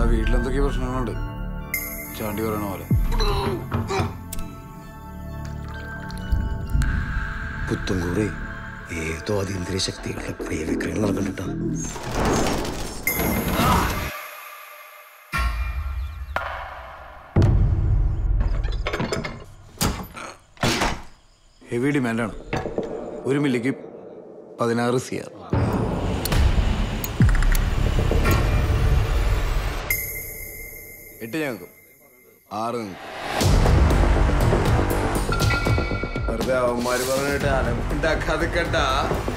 വീട്ടിലെന്തൊക്കെ പ്രശ്നങ്ങളുണ്ട് ചാണ്ടി പറയണ പോലെ പുത്തുംകൂറി ഏതോ അതീന്ദ്രിയ ശക്തികളുടെ ക്രിയവിക്രയം നടക്കുന്നുണ്ടാ ഹെവി ഡിമാൻഡാണ് ഒരു മില്ലിക്ക് പതിനാറ് സി ആർ എട്ട് ഞങ്ങൾക്കും ആറ് നിങ്ങൾക്ക് വെറുതെ അവന്മാര് പറഞ്ഞിട്ട് അലമ്പുണ്ടാക്കാതെ കണ്ട